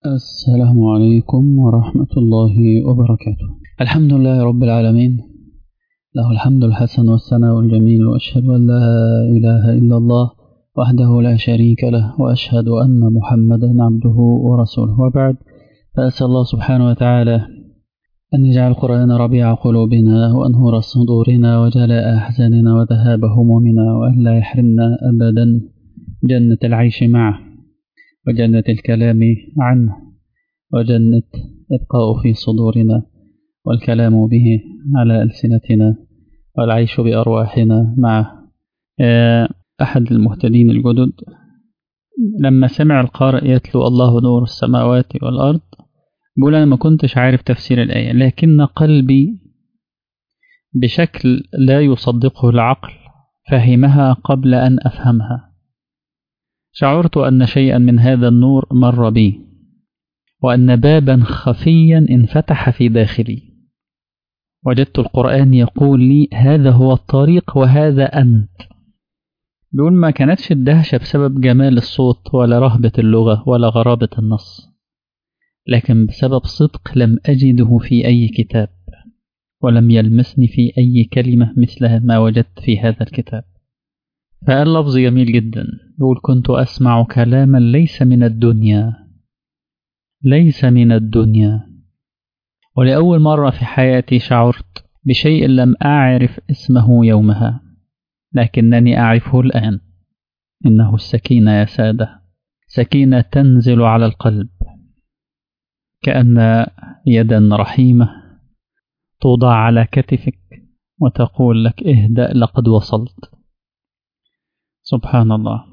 السلام عليكم ورحمة الله وبركاته الحمد لله رب العالمين له الحمد الحسن والثناء الجميل وأشهد أن لا إله إلا الله وحده لا شريك له وأشهد أن محمدا عبده ورسوله وبعد فأسأل الله سبحانه وتعالى أن يجعل القرآن ربيع قلوبنا وأنهر صدورنا وجلاء أحزاننا وذهاب همومنا وأن لا يحرمنا أبدا جنة العيش معه وجنة الكلام عنه وجنة إبقاء في صدورنا والكلام به على ألسنتنا والعيش بأرواحنا معه أحد المهتدين الجدد لما سمع القارئ يتلو الله نور السماوات والأرض بيقول أنا ما كنتش عارف تفسير الآية لكن قلبي بشكل لا يصدقه العقل فهمها قبل أن أفهمها شعرت أن شيئا من هذا النور مر بي وأن بابا خفيا انفتح في داخلي وجدت القرآن يقول لي هذا هو الطريق وهذا أنت بيقول ما كانتش الدهشة بسبب جمال الصوت ولا رهبة اللغة ولا غرابة النص لكن بسبب صدق لم أجده في أي كتاب ولم يلمسني في أي كلمة مثل ما وجدت في هذا الكتاب فقال لفظ جميل جدا يقول كنت أسمع كلاما ليس من الدنيا ليس من الدنيا ولأول مرة في حياتي شعرت بشيء لم أعرف اسمه يومها لكنني أعرفه الآن إنه السكينة يا سادة سكينة تنزل على القلب كأن يدا رحيمة توضع على كتفك وتقول لك اهدأ لقد وصلت سبحان الله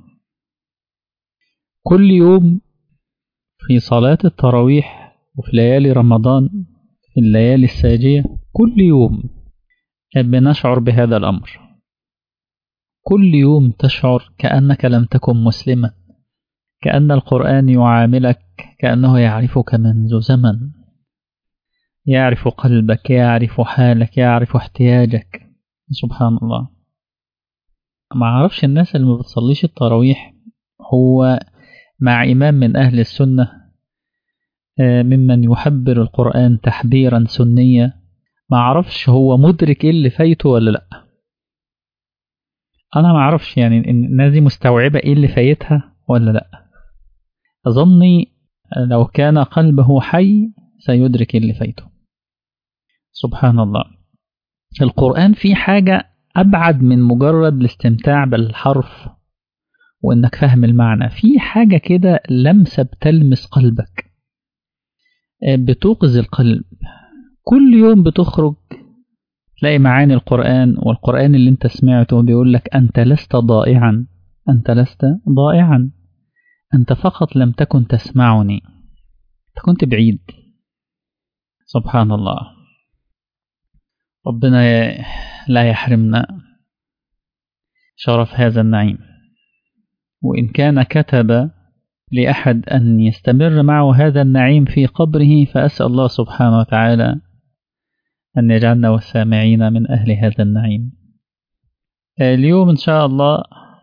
كل يوم في صلاة التراويح وفي ليالي رمضان في الليالي الساجية كل يوم بنشعر بهذا الأمر كل يوم تشعر كأنك لم تكن مسلما كأن القرآن يعاملك كأنه يعرفك منذ زمن يعرف قلبك يعرف حالك يعرف احتياجك سبحان الله ما اعرفش الناس اللي ما بتصليش التراويح هو مع إمام من أهل السنة ممن يحبر القرآن تحبيرا سنيا ما اعرفش هو مدرك ايه اللي فايته ولا لا انا ما اعرفش يعني الناس دي مستوعبة ايه اللي فايتها ولا لا أظني لو كان قلبه حي سيدرك اللي فايته سبحان الله القرآن فيه حاجة أبعد من مجرد الاستمتاع بالحرف وإنك فاهم المعنى في حاجة كده لمسة بتلمس قلبك بتوقظ القلب كل يوم بتخرج تلاقي معاني القرآن والقرآن اللي انت سمعته بيقول لك أنت لست ضائعا أنت لست ضائعا أنت فقط لم تكن تسمعني أنت كنت بعيد سبحان الله ربنا لا يحرمنا شرف هذا النعيم وإن كان كتب لأحد أن يستمر معه هذا النعيم في قبره فأسأل الله سبحانه وتعالى أن يجعلنا والسامعين من أهل هذا النعيم اليوم إن شاء الله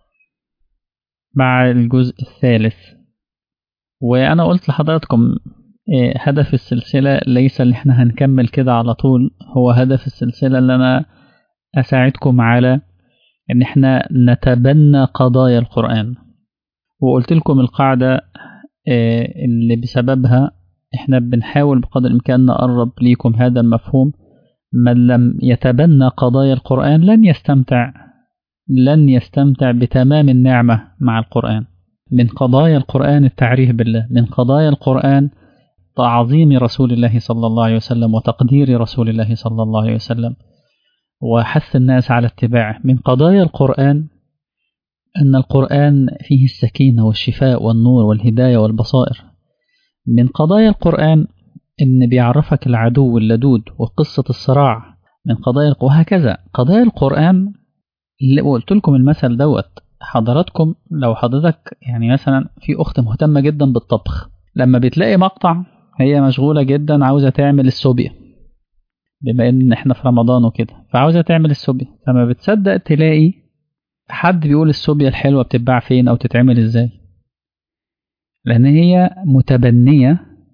مع الجزء الثالث وأنا قلت لحضراتكم هدف السلسلة ليس اللي احنا هنكمل كده على طول هو هدف السلسلة اللي أنا أساعدكم على إن احنا نتبنى قضايا القرآن وقلت لكم القاعدة اللي بسببها احنا بنحاول بقدر الإمكان نقرب ليكم هذا المفهوم من لم يتبنى قضايا القرآن لن يستمتع لن يستمتع بتمام النعمة مع القرآن من قضايا القرآن التعريف بالله من قضايا القرآن تعظيم رسول الله صلى الله عليه وسلم وتقدير رسول الله صلى الله عليه وسلم وحث الناس على اتباعه من قضايا القرآن أن القرآن فيه السكينة والشفاء والنور والهداية والبصائر من قضايا القرآن إن بيعرفك العدو اللدود وقصة الصراع من قضايا وهكذا قضايا القرآن اللي قلت لكم المثل دوت حضراتكم لو حضرتك يعني مثلا في أخت مهتمة جدا بالطبخ لما بتلاقي مقطع هي مشغولة جدا عاوزة تعمل السوبيا بما ان احنا في رمضان وكده فعاوزة تعمل السوبيا فما بتصدق تلاقي حد بيقول السوبيا الحلوة بتتباع فين او تتعمل ازاي لان هي متبنية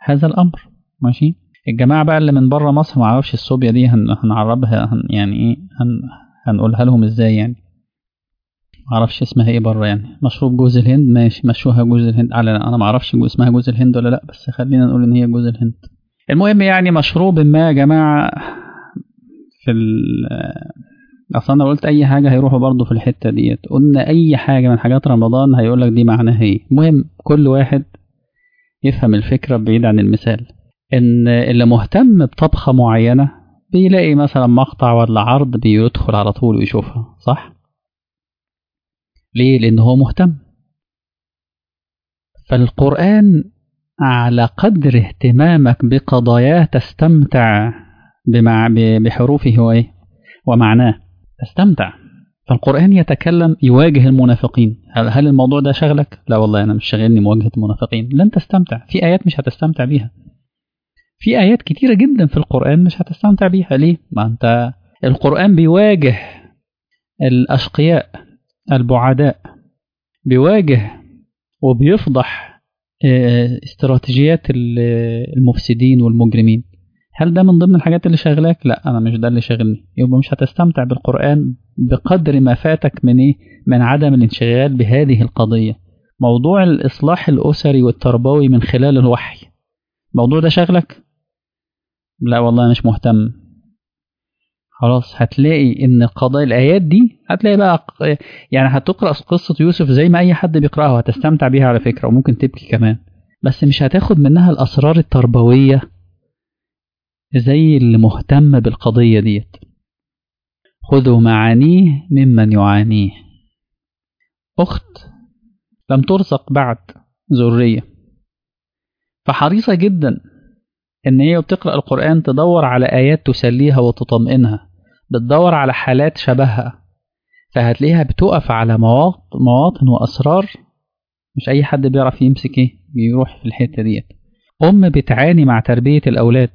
هذا الأمر ماشي الجماعة بقى اللي من بره مصر ما اعرفش الصوبيا دي هن هنعربها هن يعني ايه هن هنقولها لهم ازاي يعني ما اعرفش اسمها ايه بره يعني مشروب جوز الهند ماشي مشوها جوز الهند على انا ما اعرفش اسمها جوز الهند ولا لا بس خلينا نقول ان هي جوز الهند المهم يعني مشروب ما يا جماعة في ال اصل انا قلت اي حاجه هيروحوا برضه في الحته ديت قلنا اي حاجه من حاجات رمضان هيقول لك دي معناها ايه المهم كل واحد يفهم الفكره بعيد عن المثال ان اللي مهتم بطبخه معينه بيلاقي مثلا مقطع ولا عرض بيدخل على طول ويشوفها صح ليه لان هو مهتم فالقران على قدر اهتمامك بقضاياه تستمتع بمع بحروفه وايه ومعناه تستمتع فالقرآن يتكلم يواجه المنافقين هل, هل الموضوع ده شغلك؟ لا والله أنا مش شاغلني مواجهة المنافقين لن تستمتع في آيات مش هتستمتع بيها في آيات كتيرة جدا في القرآن مش هتستمتع بيها ليه؟ ما أنت القرآن بيواجه الأشقياء البعداء بيواجه وبيفضح استراتيجيات المفسدين والمجرمين هل ده من ضمن الحاجات اللي شاغلاك؟ لا أنا مش ده اللي شاغلني يبقى مش هتستمتع بالقرآن بقدر ما فاتك من إيه؟ من عدم الانشغال بهذه القضية موضوع الإصلاح الأسري والتربوي من خلال الوحي الموضوع ده شاغلك؟ لا والله مش مهتم خلاص هتلاقي ان قضايا الايات دي هتلاقي بقى يعني هتقرا قصه يوسف زي ما اي حد بيقراها وهتستمتع بيها على فكره وممكن تبكي كمان بس مش هتاخد منها الاسرار التربويه زي اللي مهتم بالقضيه ديت خذوا معانيه ممن يعانيه اخت لم ترزق بعد ذريه فحريصه جدا ان هي بتقرا القران تدور على ايات تسليها وتطمئنها بتدور على حالات شبهها فهتلاقيها بتقف على مواطن, مواطن واسرار مش اي حد بيعرف يمسك ايه بيروح في الحته ديت ام بتعاني مع تربيه الاولاد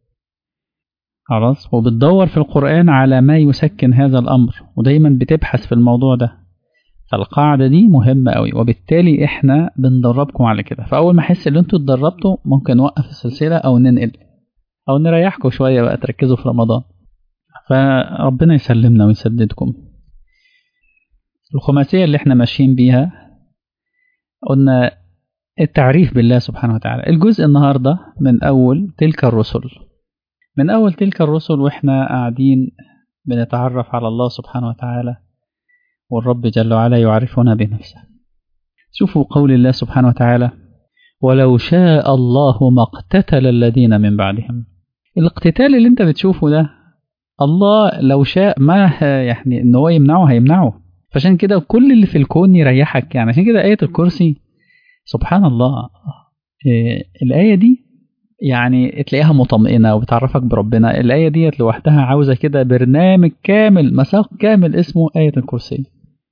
خلاص وبتدور في القران على ما يسكن هذا الامر ودايما بتبحث في الموضوع ده فالقاعدة دي مهمة قوي وبالتالي احنا بندربكم على كده فأول ما أحس إن انتوا اتدربتوا ممكن نوقف السلسلة أو ننقل أو نريحكم شوية بقى تركزوا في رمضان فربنا يسلمنا ويسددكم الخماسية اللي احنا ماشيين بيها قلنا التعريف بالله سبحانه وتعالى الجزء النهاردة من أول تلك الرسل من أول تلك الرسل وإحنا قاعدين بنتعرف على الله سبحانه وتعالى والرب جل وعلا يعرفنا بنفسه شوفوا قول الله سبحانه وتعالى ولو شاء الله ما اقتتل الذين من بعدهم الاقتتال اللي انت بتشوفه ده الله لو شاء ما يعني ان هو يمنعه هيمنعه فعشان كده كل اللي في الكون يريحك يعني عشان كده آية الكرسي سبحان الله إيه الآية دي يعني تلاقيها مطمئنة وبتعرفك بربنا الآية ديت لوحدها عاوزة كده برنامج كامل مساق كامل اسمه آية الكرسي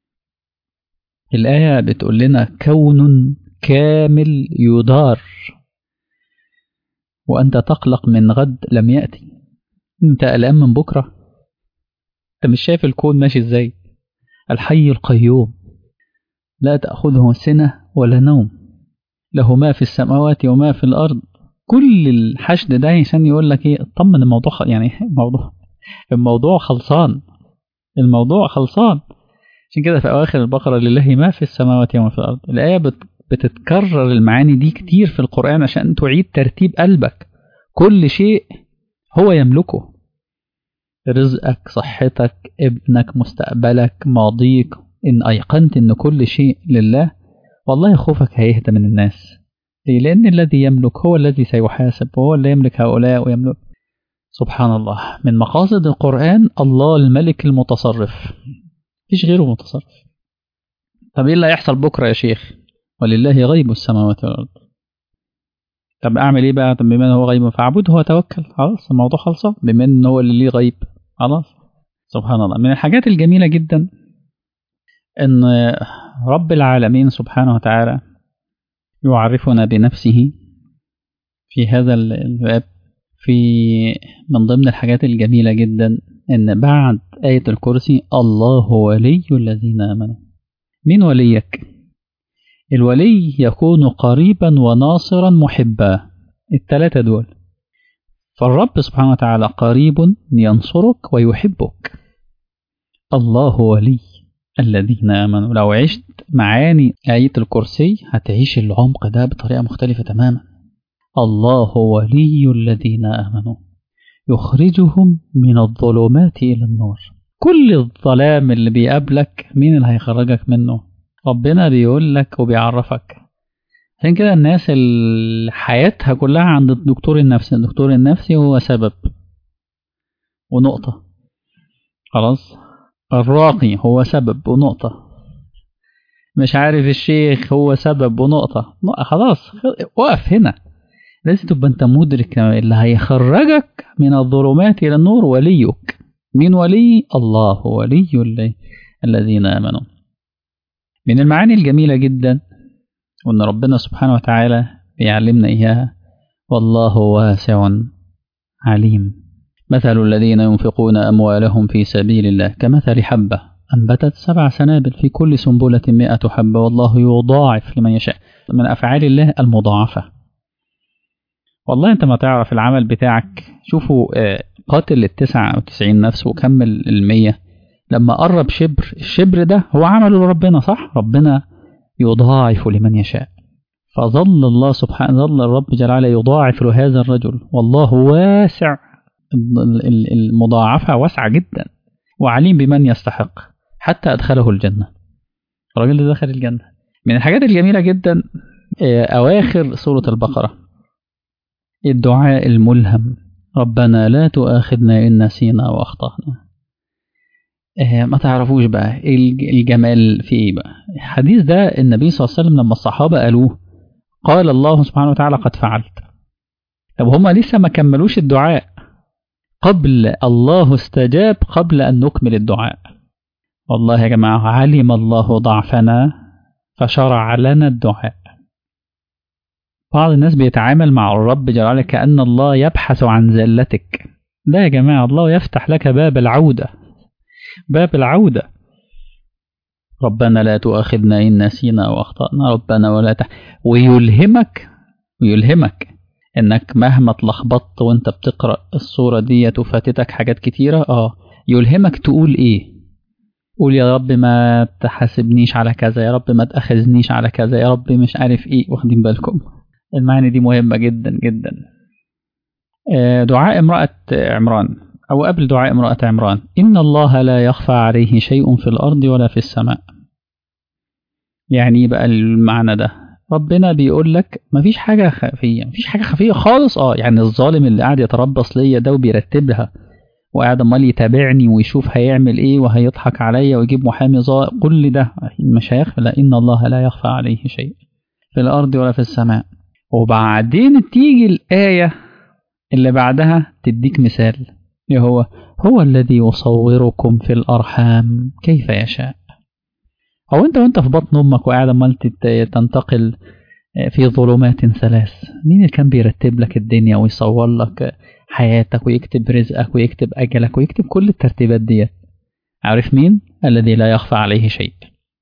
الآية بتقول لنا كون كامل يدار وأنت تقلق من غد لم يأتي أنت قلقان من بكرة أنت مش شايف الكون ماشي إزاي الحي القيوم لا تأخذه سنة ولا نوم له ما في السماوات وما في الأرض كل الحشد ده عشان يقول لك ايه اطمن الموضوع خل... يعني الموضوع الموضوع خلصان الموضوع خلصان عشان كده في اواخر البقره لله ما في السماوات وما في الارض الايه بت... بتتكرر المعاني دي كتير في القران عشان تعيد ترتيب قلبك كل شيء هو يملكه رزقك صحتك ابنك مستقبلك ماضيك ان ايقنت ان كل شيء لله والله خوفك هيهدى من الناس ليه؟ لأن الذي يملك هو الذي سيحاسب وهو اللي يملك هؤلاء ويملك سبحان الله من مقاصد القرآن الله الملك المتصرف مفيش غيره متصرف طب ايه اللي هيحصل بكرة يا شيخ ولله غيب السماوات والأرض طب اعمل ايه بقى طب بما ان هو غيب فاعبده وتوكل خلاص الموضوع خلصان بما ان هو اللي ليه غيب خلاص سبحان الله من الحاجات الجميلة جدا ان رب العالمين سبحانه وتعالى يعرفنا بنفسه في هذا الباب في من ضمن الحاجات الجميلة جدا إن بعد آية الكرسي الله ولي الذين آمنوا مين وليك؟ الولي يكون قريبا وناصرا محبا التلاتة دول فالرب سبحانه وتعالى قريب ينصرك ويحبك الله ولي الذين آمنوا لو عشت معاني آية الكرسي هتعيش العمق ده بطريقة مختلفة تماما الله ولي الذين آمنوا يخرجهم من الظلمات إلى النور كل الظلام اللي بيقابلك مين اللي هيخرجك منه ربنا بيقول لك وبيعرفك عشان كده الناس اللي حياتها كلها عند الدكتور النفسي الدكتور النفسي هو سبب ونقطة خلاص الراقي هو سبب ونقطة مش عارف الشيخ هو سبب ونقطة خلاص وقف هنا لازم تبقى انت مدرك اللي هيخرجك من الظلمات إلى النور وليك مين ولي الله ولي الذين آمنوا من المعاني الجميلة جدا وأن ربنا سبحانه وتعالى بيعلمنا إياها والله واسع عليم مثل الذين ينفقون أموالهم في سبيل الله كمثل حبة أنبتت سبع سنابل في كل سنبلة مئة حبة والله يضاعف لمن يشاء من أفعال الله المضاعفة والله أنت ما تعرف العمل بتاعك شوفوا قاتل التسعة أو تسعين نفس وكمل المية لما قرب شبر الشبر ده هو عمله لربنا صح ربنا يضاعف لمن يشاء فظل الله سبحانه ظل الرب جل وعلا يضاعف لهذا الرجل والله واسع المضاعفة واسعة جدا وعليم بمن يستحق حتى أدخله الجنة الراجل ده دخل الجنة من الحاجات الجميلة جدا أواخر سورة البقرة الدعاء الملهم ربنا لا تؤاخذنا إن نسينا وأخطأنا ما تعرفوش بقى الجمال في ايه بقى الحديث ده النبي صلى الله عليه وسلم لما الصحابة قالوه قال الله سبحانه وتعالى قد فعلت طب هما لسه ما كملوش الدعاء قبل الله استجاب قبل أن نكمل الدعاء والله يا جماعة علم الله ضعفنا فشرع لنا الدعاء بعض الناس بيتعامل مع الرب جل وعلا كأن الله يبحث عن زلتك لا يا جماعة الله يفتح لك باب العودة باب العودة ربنا لا تؤاخذنا إن نسينا أو أخطأنا ربنا ولا تح ويلهمك ويلهمك إنك مهما اتلخبطت وأنت بتقرأ الصورة ديت وفاتتك حاجات كتيرة آه يلهمك تقول إيه قول يا رب ما تحاسبنيش على كذا يا رب ما تأخذنيش على كذا يا رب مش عارف إيه واخدين بالكم المعاني دي مهمة جدا جدا دعاء امرأة عمران أو قبل دعاء امرأة عمران إن الله لا يخفى عليه شيء في الأرض ولا في السماء يعني بقى المعنى ده ربنا بيقول لك مفيش حاجة خفية مفيش حاجة خفية خالص اه يعني الظالم اللي قاعد يتربص ليا ده وبيرتبها وقاعد امال يتابعني ويشوف هيعمل ايه وهيضحك عليا ويجيب محامي ظالم كل ده مش هيخفى لا إن الله لا يخفى عليه شيء في الأرض ولا في السماء وبعدين تيجي الآية اللي بعدها تديك مثال اللي هو هو الذي يصوركم في الأرحام كيف يشاء هو أنت وأنت في بطن أمك وقاعد عمال تنتقل في ظلمات ثلاث مين اللي كان بيرتب لك الدنيا ويصور لك حياتك ويكتب رزقك ويكتب أجلك ويكتب كل الترتيبات دي عارف مين الذي لا يخفى عليه شيء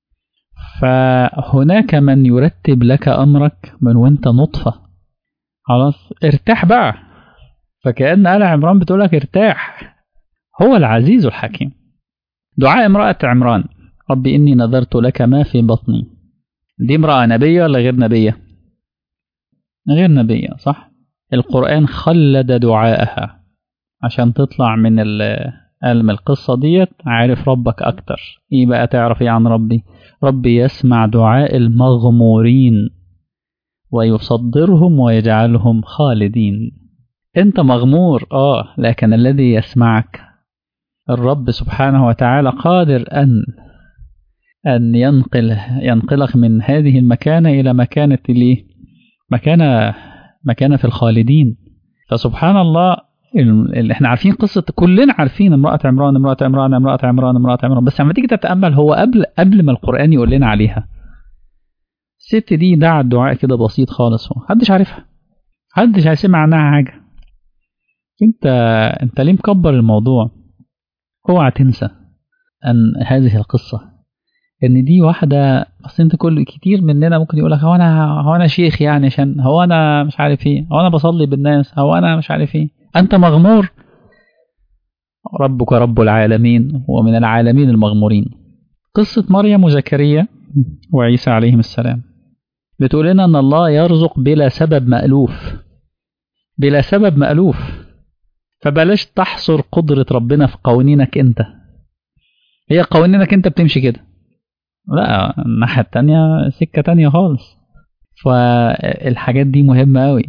فهناك من يرتب لك أمرك من وانت نطفة خلاص ارتاح بقى فكأن آل عمران بتقولك ارتاح هو العزيز الحكيم دعاء امرأة عمران رب إني نذرت لك ما في بطني دي امرأة نبية ولا غير نبية غير نبية صح القرآن خلد دعاءها عشان تطلع من من القصة ديت عارف ربك أكتر إيه بقى تعرف إيه عن ربي ربي يسمع دعاء المغمورين ويصدرهم ويجعلهم خالدين أنت مغمور آه لكن الذي يسمعك الرب سبحانه وتعالى قادر أن أن ينقل ينقلك من هذه المكانة إلى مكانة ليه مكانة مكانة في الخالدين فسبحان الله اللي احنا عارفين قصة كلنا عارفين امرأة عمران امرأة عمران امرأة عمران امرأة عمران بس لما تيجي تتأمل هو قبل قبل ما القرآن يقول لنا عليها الست دي دعت دعاء كده بسيط خالص محدش عارفها محدش هيسمع عنها حاجة انت انت ليه مكبر الموضوع اوعى تنسى ان هذه القصة ان دي واحده اصل انت كل كتير مننا ممكن يقول لك هو انا هو انا شيخ يعني عشان هو انا مش عارف ايه هو انا بصلي بالناس هو انا مش عارف ايه انت مغمور ربك رب العالمين ومن العالمين المغمورين قصة مريم وزكريا وعيسى عليهم السلام بتقول لنا ان الله يرزق بلا سبب مألوف بلا سبب مألوف فبلاش تحصر قدرة ربنا في قوانينك انت هي قوانينك انت بتمشي كده لا الناحية التانية سكة تانية خالص فالحاجات دي مهمة أوي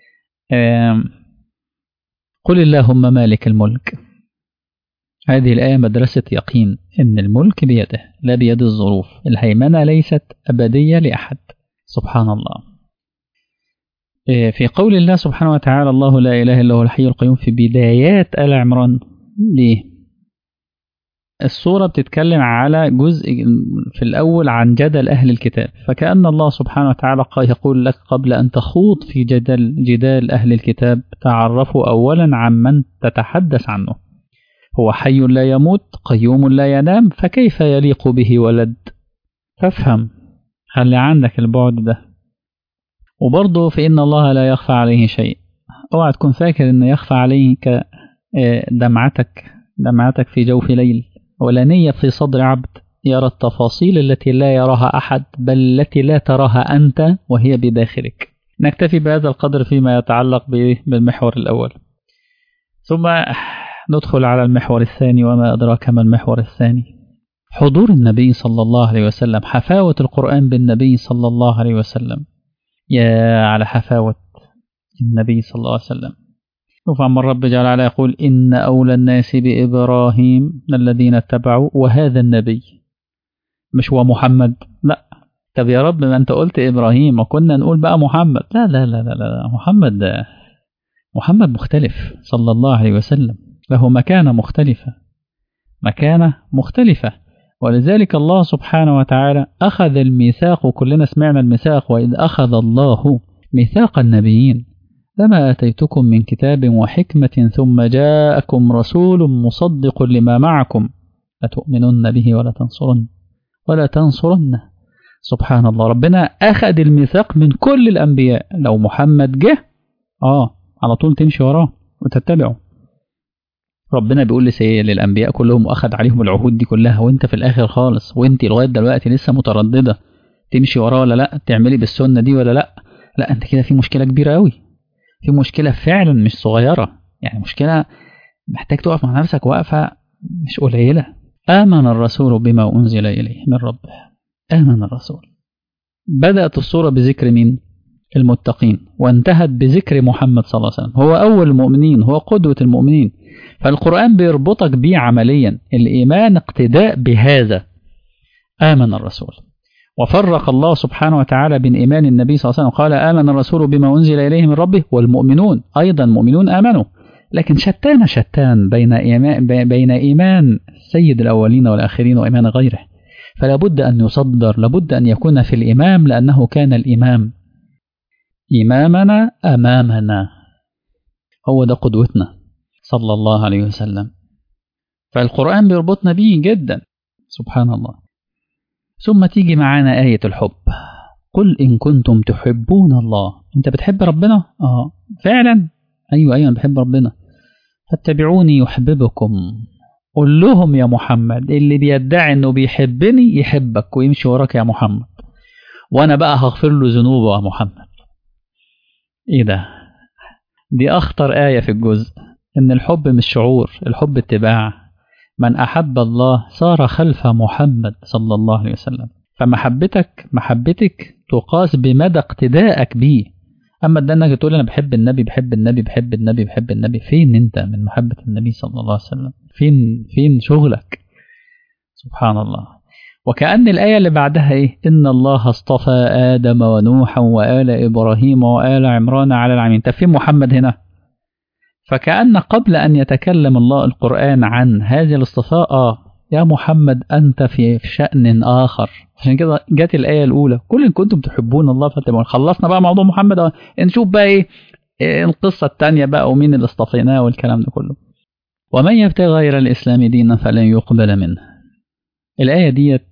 قل اللهم مالك الملك هذه الآية مدرسة يقين إن الملك بيده لا بيد الظروف الهيمنة ليست أبدية لأحد سبحان الله في قول الله سبحانه وتعالى الله لا إله إلا هو الحي القيوم في بدايات آل عمران ليه الصورة بتتكلم على جزء في الأول عن جدل أهل الكتاب فكأن الله سبحانه وتعالى يقول لك قبل أن تخوض في جدل جدال أهل الكتاب تعرفوا أولا عن من تتحدث عنه هو حي لا يموت قيوم لا ينام فكيف يليق به ولد فافهم خلي عندك البعد ده وبرضه فإن الله لا يخفى عليه شيء اوعى تكون فاكر ان يخفى عليك دمعتك دمعتك في جوف ليل ولا نية في صدر عبد يرى التفاصيل التي لا يراها أحد بل التي لا تراها أنت وهي بداخلك نكتفي بهذا القدر فيما يتعلق بالمحور الأول ثم ندخل على المحور الثاني وما أدراك ما المحور الثاني حضور النبي صلى الله عليه وسلم حفاوة القرآن بالنبي صلى الله عليه وسلم يا على حفاوة النبي صلى الله عليه وسلم شوف عم الرب جل وعلا يقول إن أولى الناس بإبراهيم الذين اتبعوا وهذا النبي مش هو محمد لا طب يا رب ما أنت قلت إبراهيم وكنا نقول بقى محمد لا لا لا لا, لا. محمد ده محمد مختلف صلى الله عليه وسلم له مكانة مختلفة مكانة مختلفة ولذلك الله سبحانه وتعالى أخذ الميثاق كلنا سمعنا الميثاق وإذ أخذ الله ميثاق النبيين لما آتيتكم من كتاب وحكمة ثم جاءكم رسول مصدق لما معكم لتؤمنن به ولا تنصرن ولا تنصرن سبحان الله ربنا أخذ الميثاق من كل الأنبياء لو محمد جه آه على طول تمشي وراه وتتبعه ربنا بيقول لسي للأنبياء كلهم وأخذ عليهم العهود دي كلها وانت في الآخر خالص وانت لغاية دلوقتي لسه مترددة تمشي وراه ولا لا تعملي بالسنة دي ولا لا لا انت كده في مشكلة كبيرة قوي في مشكلة فعلا مش صغيرة يعني مشكلة محتاج تقف مع نفسك وقفة مش قليلة آمن الرسول بما أنزل إليه من ربه آمن الرسول بدأت الصورة بذكر مين المتقين وانتهت بذكر محمد صلى الله عليه وسلم هو أول المؤمنين هو قدوة المؤمنين فالقرآن بيربطك بيه عمليا الإيمان اقتداء بهذا آمن الرسول وفرق الله سبحانه وتعالى بين إيمان النبي صلى الله عليه وسلم قال آمن الرسول بما أنزل إليه من ربه والمؤمنون أيضا مؤمنون آمنوا لكن شتان شتان بين إيمان, بين إيمان سيد الأولين والآخرين وإيمان غيره فلا بد أن يصدر لابد أن يكون في الإمام لأنه كان الإمام إمامنا أمامنا هو ده قدوتنا صلى الله عليه وسلم فالقرآن بيربطنا به جدا سبحان الله ثم تيجي معانا آية الحب قل إن كنتم تحبون الله أنت بتحب ربنا؟ آه فعلا أيوة أيوة بحب ربنا فاتبعوني يحببكم قل لهم يا محمد اللي بيدعي انه بيحبني يحبك ويمشي وراك يا محمد وانا بقى هغفر له ذنوبه يا محمد ايه ده دي اخطر آية في الجزء ان الحب مش شعور الحب اتباع من احب الله صار خلف محمد صلى الله عليه وسلم فمحبتك محبتك تقاس بمدى اقتدائك بيه اما ده انك تقول انا بحب النبي بحب النبي بحب النبي بحب النبي فين انت من محبة النبي صلى الله عليه وسلم فين فين شغلك سبحان الله وكأن الآية اللي بعدها إيه إن الله اصطفى آدم ونوحا وآل إبراهيم وآل عمران على العالمين طب فين محمد هنا فكأن قبل أن يتكلم الله القرآن عن هذه الاصطفاء آه يا محمد أنت في شأن آخر عشان كده جت الآية الأولى كل إن كنتم تحبون الله فاتبعون خلصنا بقى موضوع محمد آه. نشوف بقى إيه القصة التانية بقى ومين اللي اصطفيناه والكلام ده كله ومن يبتغي غير الإسلام دينا فلن يقبل منه الآية ديت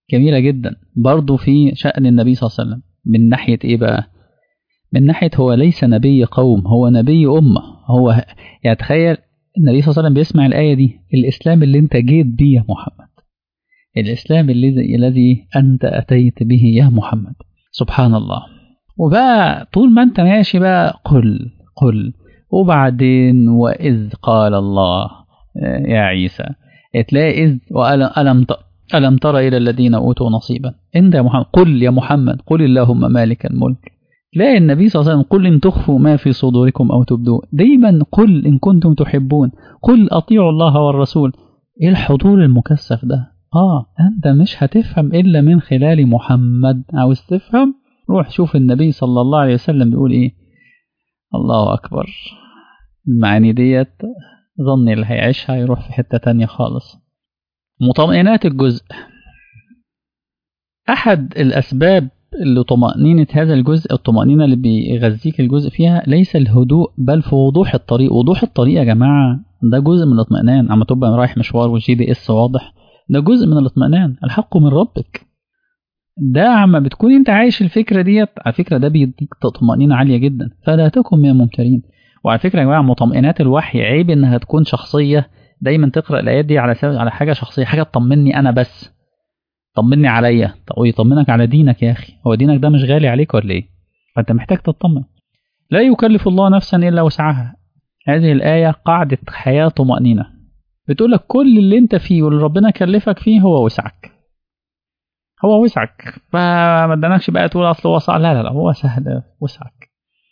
جميلة جدا برضو في شأن النبي صلى الله عليه وسلم من ناحية إيه بقى من ناحية هو ليس نبي قوم هو نبي أمة هو يعني تخيل النبي صلى الله عليه وسلم بيسمع الآية دي الإسلام اللي أنت جيت بيه يا محمد الإسلام الذي الذي أنت أتيت به يا محمد سبحان الله وبقى طول ما أنت ماشي بقى قل قل وبعدين وإذ قال الله يا عيسى تلاقي إذ وألم ألم تر إلى الذين أوتوا نصيبا أنت يا محمد قل يا محمد قل اللهم مالك الملك تلاقي النبي صلى الله عليه وسلم قل إن تخفوا ما في صدوركم أو تبدوه دايما قل إن كنتم تحبون قل أطيعوا الله والرسول إيه الحضور المكثف ده آه أنت مش هتفهم إلا من خلال محمد عاوز تفهم روح شوف النبي صلى الله عليه وسلم بيقول إيه الله أكبر المعاني ديت ظني اللي هيعيشها يروح في حتة تانية خالص مطمئنات الجزء أحد الأسباب اللي طمأنينة هذا الجزء الطمأنينة اللي بيغذيك الجزء فيها ليس الهدوء بل في وضوح الطريق وضوح الطريق يا جماعة ده جزء من الاطمئنان أما تبقى رايح مشوار والجي دي اس واضح ده جزء من الاطمئنان الحق من ربك ده عما بتكون انت عايش الفكرة ديت على فكرة ده بيديك طمأنينة عالية جدا فلا تكن من الممترين وعلى فكرة يا جماعة مطمئنات الوحي عيب انها تكون شخصية دايما تقرأ الآيات دي على على حاجة شخصية حاجة تطمني أنا بس طمني عليا ويطمنك على دينك يا أخي هو دينك ده مش غالي عليك ولا إيه فأنت محتاج تطمن لا يكلف الله نفسا إلا وسعها هذه الآية قاعدة حياة طمأنينة بتقول لك كل اللي أنت فيه واللي ربنا كلفك فيه هو وسعك هو وسعك فما ادانكش بقى تقول أصل هو صعب لا لا لا هو سهل وسعك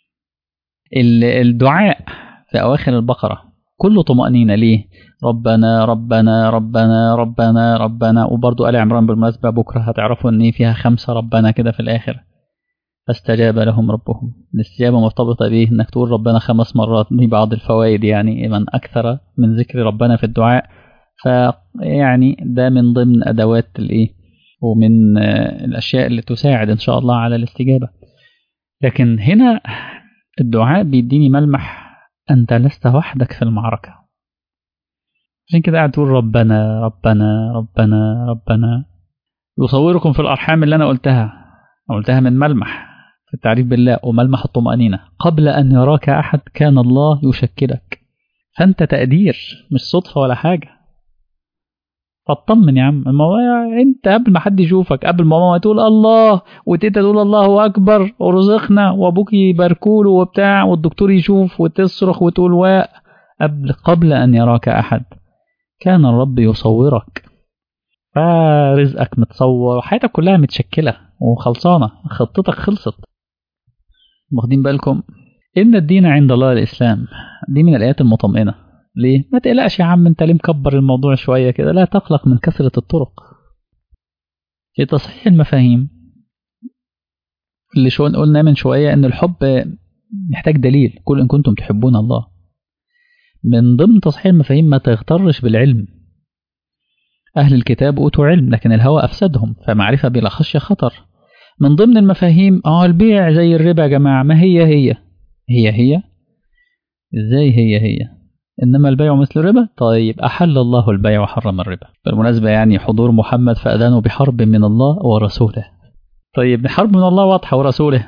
الدعاء في أواخر البقرة كله طمأنينة ليه ربنا ربنا ربنا ربنا ربنا وبرضو آل عمران بالمناسبة بكرة هتعرفوا إن فيها خمسة ربنا كده في الآخر فاستجاب لهم ربهم الاستجابة مرتبطة بيه إنك تقول ربنا خمس مرات دي بعض الفوائد يعني من أكثر من ذكر ربنا في الدعاء فيعني ده من ضمن أدوات الإيه ومن الأشياء اللي تساعد إن شاء الله على الاستجابة لكن هنا الدعاء بيديني ملمح أنت لست وحدك في المعركة عشان كده قاعد تقول ربنا ربنا ربنا ربنا يصوركم في الأرحام اللي أنا قلتها قلتها من ملمح في التعريف بالله وملمح الطمأنينة قبل أن يراك أحد كان الله يشكلك فأنت تقدير مش صدفة ولا حاجة فاطمن يا عم الموضوع انت قبل ما حد يشوفك قبل ما ماما تقول الله وتيتا تقول الله اكبر ورزقنا وابوك يباركوله وبتاع والدكتور يشوف وتصرخ وتقول واء قبل قبل ان يراك احد كان الرب يصورك فرزقك متصور وحياتك كلها متشكلة وخلصانة خطتك خلصت واخدين بالكم إن الدين عند الله الإسلام دي من الآيات المطمئنة ليه؟ ما تقلقش يا عم انت ليه مكبر الموضوع شوية كده لا تقلق من كثرة الطرق في تصحيح المفاهيم اللي شو قلنا من شوية ان الحب محتاج دليل قل ان كنتم تحبون الله من ضمن تصحيح المفاهيم ما تغترش بالعلم أهل الكتاب أوتوا علم لكن الهوى أفسدهم فمعرفة بلا خشية خطر من ضمن المفاهيم اه البيع زي الربا يا جماعة ما هي هي هي هي ازاي هي هي إنما البيع مثل الربا طيب أحل الله البيع وحرم الربا بالمناسبة يعني حضور محمد فأذانوا بحرب من الله ورسوله طيب حرب من الله واضحة ورسوله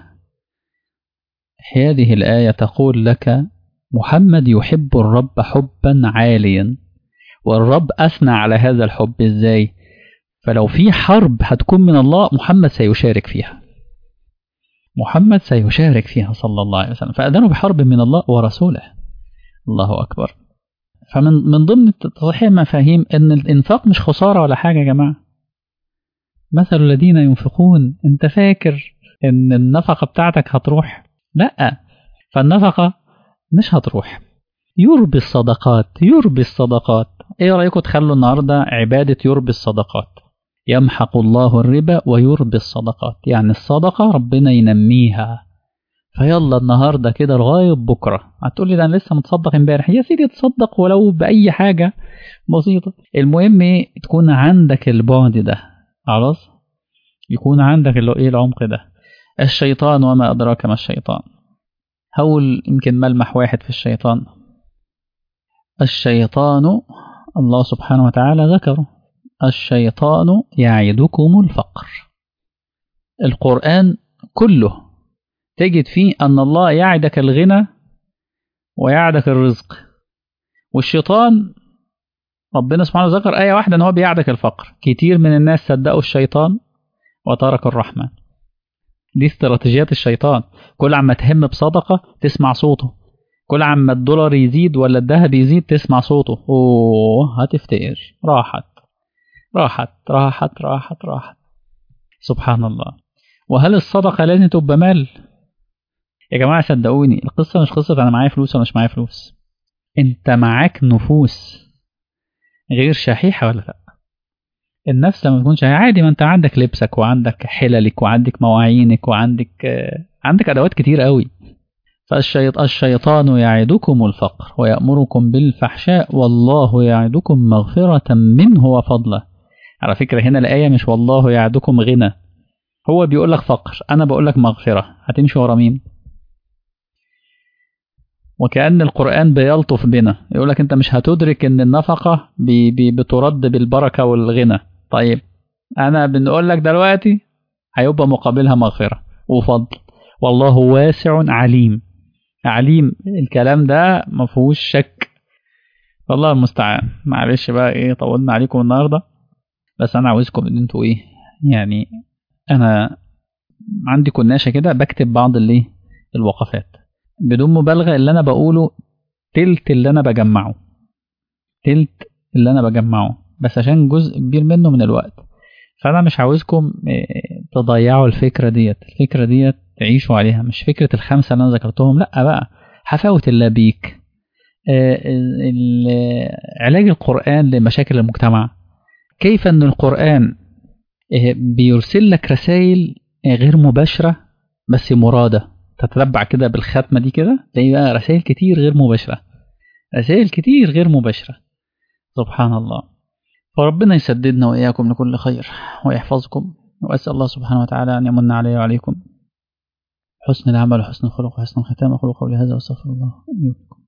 هذه الآية تقول لك محمد يحب الرب حبا عاليا والرب أثنى على هذا الحب إزاي فلو في حرب هتكون من الله محمد سيشارك فيها محمد سيشارك فيها صلى الله عليه وسلم فأذنوا بحرب من الله ورسوله الله أكبر فمن من ضمن تصحيح المفاهيم أن الإنفاق مش خسارة ولا حاجة يا جماعة مثل الذين ينفقون أنت فاكر أن النفقة بتاعتك هتروح لا فالنفقة مش هتروح يربي الصدقات يربي الصدقات ايه رأيكم تخلوا النهاردة عبادة يربي الصدقات يمحق الله الربا ويربي الصدقات يعني الصدقة ربنا ينميها فيلا النهارده كده لغايه بكره هتقول لي ده انا لسه متصدق امبارح يا سيدي تصدق ولو باي حاجه بسيطه المهم ايه تكون عندك البعد ده خلاص يكون عندك اللي ايه العمق ده الشيطان وما ادراك ما الشيطان هقول يمكن ملمح واحد في الشيطان الشيطان الله سبحانه وتعالى ذكره الشيطان يعدكم الفقر القرآن كله تجد فيه أن الله يعدك الغنى ويعدك الرزق والشيطان ربنا سبحانه ذكر آية واحدة أن هو بيعدك الفقر كتير من الناس صدقوا الشيطان وتركوا الرحمن دي استراتيجيات الشيطان كل عما تهم بصدقة تسمع صوته كل عما الدولار يزيد ولا الذهب يزيد تسمع صوته اوه هتفتقر راحت راحت راحت راحت راحت سبحان الله وهل الصدقة لازم تبقى مال يا جماعة صدقوني القصة مش قصة أنا معايا فلوس ولا مش معايا فلوس أنت معاك نفوس غير شحيحة ولا لأ النفس لما تكون شحيحة عادي ما أنت عندك لبسك وعندك حللك وعندك مواعينك وعندك عندك أدوات كتير قوي فالشيطان يعدكم الفقر ويأمركم بالفحشاء والله يعدكم مغفرة منه وفضله على فكرة هنا الآية مش والله يعدكم غنى هو بيقول لك فقر أنا بقول لك مغفرة هتمشي ورا مين وكأن القرآن بيلطف بنا يقول لك أنت مش هتدرك أن النفقة بي بي بترد بالبركة والغنى طيب أنا بنقول لك دلوقتي هيبقى مقابلها مغفرة وفضل والله واسع عليم عليم الكلام ده ما فيهوش شك والله المستعان معلش بقى ايه طولنا عليكم النهارده بس انا عاوزكم ان انتوا ايه يعني انا عندي كناشه كده بكتب بعض الايه الوقفات بدون مبالغه اللي انا بقوله تلت اللي انا بجمعه تلت اللي انا بجمعه بس عشان جزء كبير منه من الوقت فانا مش عاوزكم تضيعوا الفكره ديت الفكره ديت تعيشوا عليها مش فكره الخمسه اللي انا ذكرتهم لا بقى حفاوه اللبيك علاج القران لمشاكل المجتمع كيف ان القران بيرسل لك رسائل غير مباشره بس مراده تتتبع كده بالختمه دي كده تلاقي بقى رسائل كتير غير مباشره رسائل كتير غير مباشره سبحان الله فربنا يسددنا وإياكم لكل خير ويحفظكم وأسأل الله سبحانه وتعالى أن يمن علي وعليكم حسن العمل وحسن الخلق وحسن الختام أقول قولي هذا وأستغفر الله